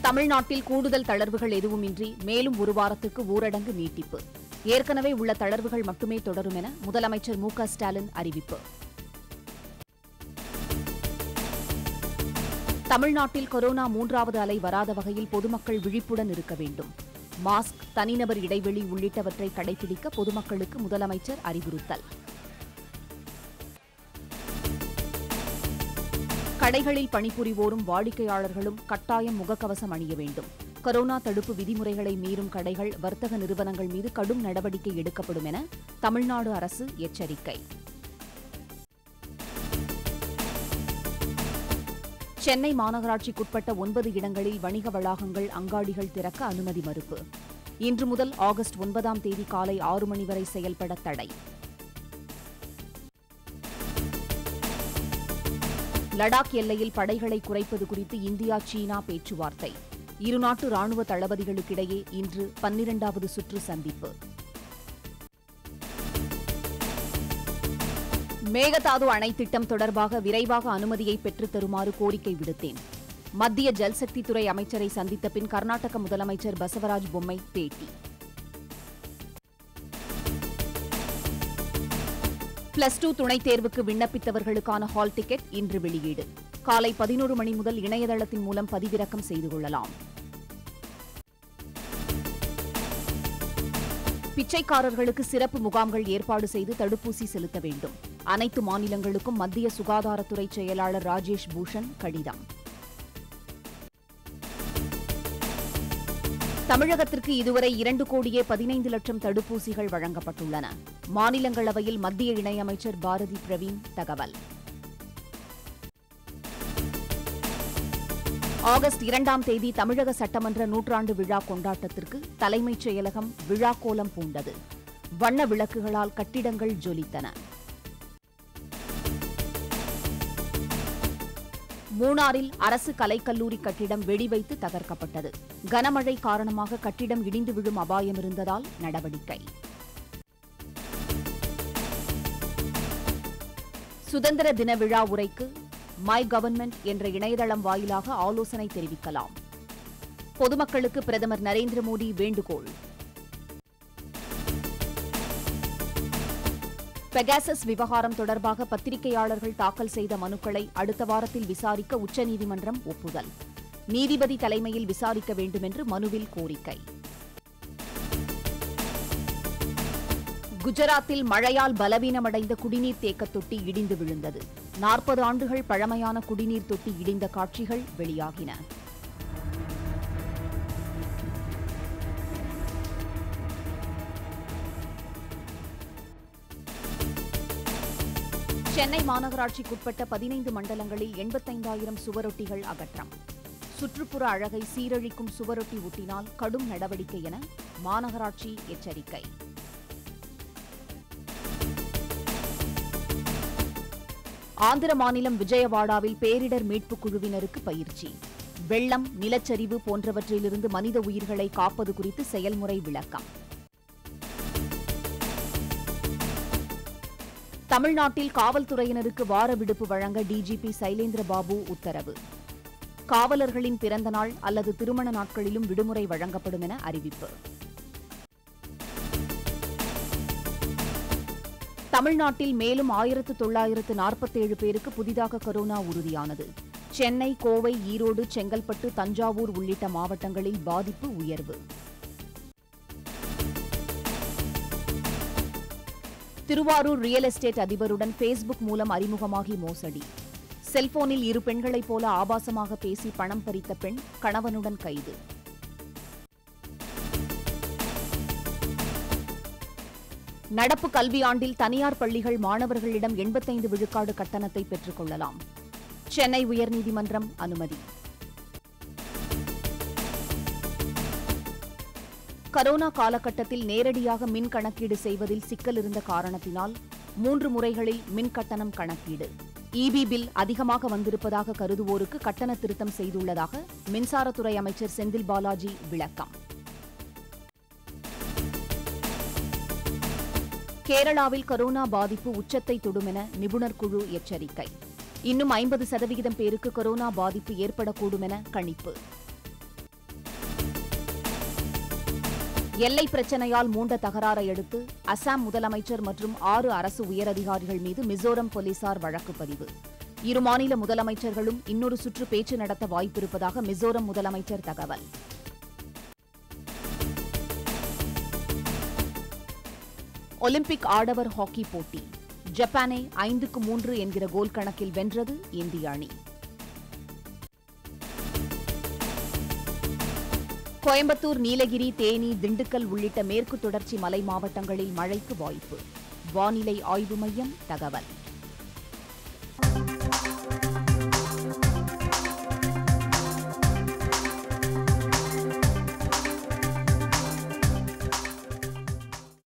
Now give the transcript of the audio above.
தமிழ்நாட்டில் கூடுதல் தளர்வுகள் எதுவுமின்றி மேலும் ஒரு வாரத்துக்கு ஊரடங்கு நீட்டிப்பு ஏற்கனவே உள்ள தளர்வுகள் மட்டுமே தொடரும் என முதலமைச்சர் மு க ஸ்டாலின் அறிவிப்பு தமிழ்நாட்டில் கொரோனா மூன்றாவது அலை வராத வகையில் பொதுமக்கள் விழிப்புடன் இருக்க வேண்டும் மாஸ்க் தனிநபர் இடைவெளி உள்ளிட்டவற்றை கடைபிடிக்க பொதுமக்களுக்கு முதலமைச்சர் அறிவுறுத்தல் கடைகளில் பணிபுரிவோரும் வாடிக்கையாளர்களும் கட்டாயம் முகக்கவசம் அணிய வேண்டும் கொரோனா தடுப்பு விதிமுறைகளை மீறும் கடைகள் வர்த்தக நிறுவனங்கள் மீது கடும் நடவடிக்கை எடுக்கப்படும் என தமிழ்நாடு அரசு எச்சரிக்கை சென்னை மாநகராட்சிக்குட்பட்ட ஒன்பது இடங்களில் வணிக வளாகங்கள் அங்காடிகள் திறக்க அனுமதி மறுப்பு இன்று முதல் ஆகஸ்ட் ஒன்பதாம் தேதி காலை ஆறு மணி வரை செயல்பட தடை லடாக் எல்லையில் படைகளை குறைப்பது குறித்து இந்தியா சீனா பேச்சுவார்த்தை இருநாட்டு ராணுவ தளபதிகளுக்கிடையே இன்று பன்னிரண்டாவது சுற்று சந்திப்பு மேகதாது அணை திட்டம் தொடர்பாக விரைவாக அனுமதியை பெற்றுத் தருமாறு கோரிக்கை விடுத்தேன் மத்திய ஜல்சக்தித்துறை அமைச்சரை சந்தித்த பின் கர்நாடக முதலமைச்சர் பசவராஜ் பொம்மை பேட்டி பிளஸ் டூ துணைத் தேர்வுக்கு விண்ணப்பித்தவர்களுக்கான ஹால் டிக்கெட் இன்று வெளியீடு காலை பதினோரு மணி முதல் இணையதளத்தின் மூலம் பதிவிறக்கம் செய்து கொள்ளலாம் பிச்சைக்காரர்களுக்கு சிறப்பு முகாம்கள் ஏற்பாடு செய்து தடுப்பூசி செலுத்த வேண்டும் அனைத்து மாநிலங்களுக்கும் மத்திய சுகாதாரத்துறை செயலாளர் ராஜேஷ் பூஷன் கடிதம் தமிழகத்திற்கு இதுவரை இரண்டு கோடியே பதினைந்து லட்சம் தடுப்பூசிகள் வழங்கப்பட்டுள்ளன மாநிலங்களவையில் மத்திய இணையமைச்சர் பாரதி பிரவீன் தகவல் ஆகஸ்ட் இரண்டாம் தேதி தமிழக சட்டமன்ற நூற்றாண்டு விழா கொண்டாட்டத்திற்கு தலைமைச் செயலகம் விழா கோலம் பூண்டது வண்ண விளக்குகளால் கட்டிடங்கள் ஜொலித்தன மூணாறில் அரசு கலைக்கல்லூரி கட்டிடம் வெடிவைத்து தகர்க்கப்பட்டது கனமழை காரணமாக கட்டிடம் இடிந்து விழும் அபாயம் இருந்ததால் நடவடிக்கை சுதந்திர தின விழா உரைக்கு மை கவர்மெண்ட் என்ற இணையதளம் வாயிலாக ஆலோசனை தெரிவிக்கலாம் பொதுமக்களுக்கு பிரதமர் நரேந்திர மோடி வேண்டுகோள் பெகாசஸ் விவகாரம் தொடர்பாக பத்திரிகையாளர்கள் தாக்கல் செய்த மனுக்களை அடுத்த வாரத்தில் விசாரிக்க உச்சநீதிமன்றம் ஒப்புதல் நீதிபதி தலைமையில் விசாரிக்க வேண்டுமென்று மனுவில் கோரிக்கை குஜராத்தில் மழையால் பலவீனமடைந்த குடிநீர் தேக்கத் தொட்டி இடிந்து விழுந்தது நாற்பது ஆண்டுகள் பழமையான குடிநீர் தொட்டி இடிந்த காட்சிகள் வெளியாகின சென்னை மாநகராட்சிக்குட்பட்ட பதினைந்து மண்டலங்களில் எண்பத்தைந்தாயிரம் சுவரொட்டிகள் அகற்றம் சுற்றுப்புற அழகை சீரழிக்கும் சுவரொட்டி ஒட்டினால் கடும் நடவடிக்கை என மாநகராட்சி எச்சரிக்கை ஆந்திர மாநிலம் விஜயவாடாவில் பேரிடர் மீட்புக் குழுவினருக்கு பயிற்சி வெள்ளம் நிலச்சரிவு போன்றவற்றிலிருந்து மனித உயிர்களை காப்பது குறித்து செயல்முறை விளக்கம் தமிழ்நாட்டில் காவல்துறையினருக்கு வார விடுப்பு வழங்க டிஜிபி சைலேந்திர பாபு உத்தரவு காவலர்களின் பிறந்த நாள் அல்லது திருமண நாட்களிலும் விடுமுறை வழங்கப்படும் என அறிவிப்பு தமிழ்நாட்டில் மேலும் ஆயிரத்து தொள்ளாயிரத்து நாற்பத்தேழு பேருக்கு புதிதாக கொரோனா உறுதியானது சென்னை கோவை ஈரோடு செங்கல்பட்டு தஞ்சாவூர் உள்ளிட்ட மாவட்டங்களில் பாதிப்பு உயர்வு திருவாரூர் ரியல் எஸ்டேட் அதிபருடன் ஃபேஸ்புக் மூலம் அறிமுகமாகி மோசடி செல்போனில் இரு பெண்களைப் போல ஆபாசமாக பேசி பணம் பறித்த பெண் கணவனுடன் கைது நடப்பு கல்வியாண்டில் தனியார் பள்ளிகள் மாணவர்களிடம் எண்பத்தைந்து விழுக்காடு கட்டணத்தை பெற்றுக் கொள்ளலாம் சென்னை உயர்நீதிமன்றம் அனுமதி கரோனா காலகட்டத்தில் நேரடியாக மின் கணக்கீடு செய்வதில் சிக்கல் இருந்த காரணத்தினால் மூன்று முறைகளில் மின் கட்டணம் கணக்கீடு இபி பில் அதிகமாக வந்திருப்பதாக கருதுவோருக்கு கட்டண திருத்தம் செய்துள்ளதாக மின்சாரத்துறை அமைச்சர் செந்தில் பாலாஜி விளக்கம் கேரளாவில் கரோனா பாதிப்பு உச்சத்தை தொடும் என நிபுணர் குழு எச்சரிக்கை இன்னும் ஐம்பது சதவிகிதம் பேருக்கு கொரோனா பாதிப்பு ஏற்படக்கூடும் என கணிப்பு எல்லை பிரச்சனையால் மூண்ட தகராறை அடுத்து அசாம் முதலமைச்சர் மற்றும் ஆறு அரசு உயரதிகாரிகள் மீது மிசோரம் போலீசார் வழக்கு பதிவு இரு மாநில முதலமைச்சர்களும் இன்னொரு சுற்று பேச்சு நடத்த வாய்ப்பிருப்பதாக மிசோரம் முதலமைச்சர் தகவல் ஒலிம்பிக் ஆடவர் ஹாக்கி போட்டி ஜப்பானை ஐந்துக்கு மூன்று என்கிற கோல் கணக்கில் வென்றது இந்திய அணி கோயம்புத்தூர் நீலகிரி தேனி திண்டுக்கல் உள்ளிட்ட மேற்கு தொடர்ச்சி மலை மாவட்டங்களில் மழைக்கு வாய்ப்பு வானிலை ஆய்வு மையம் தகவல்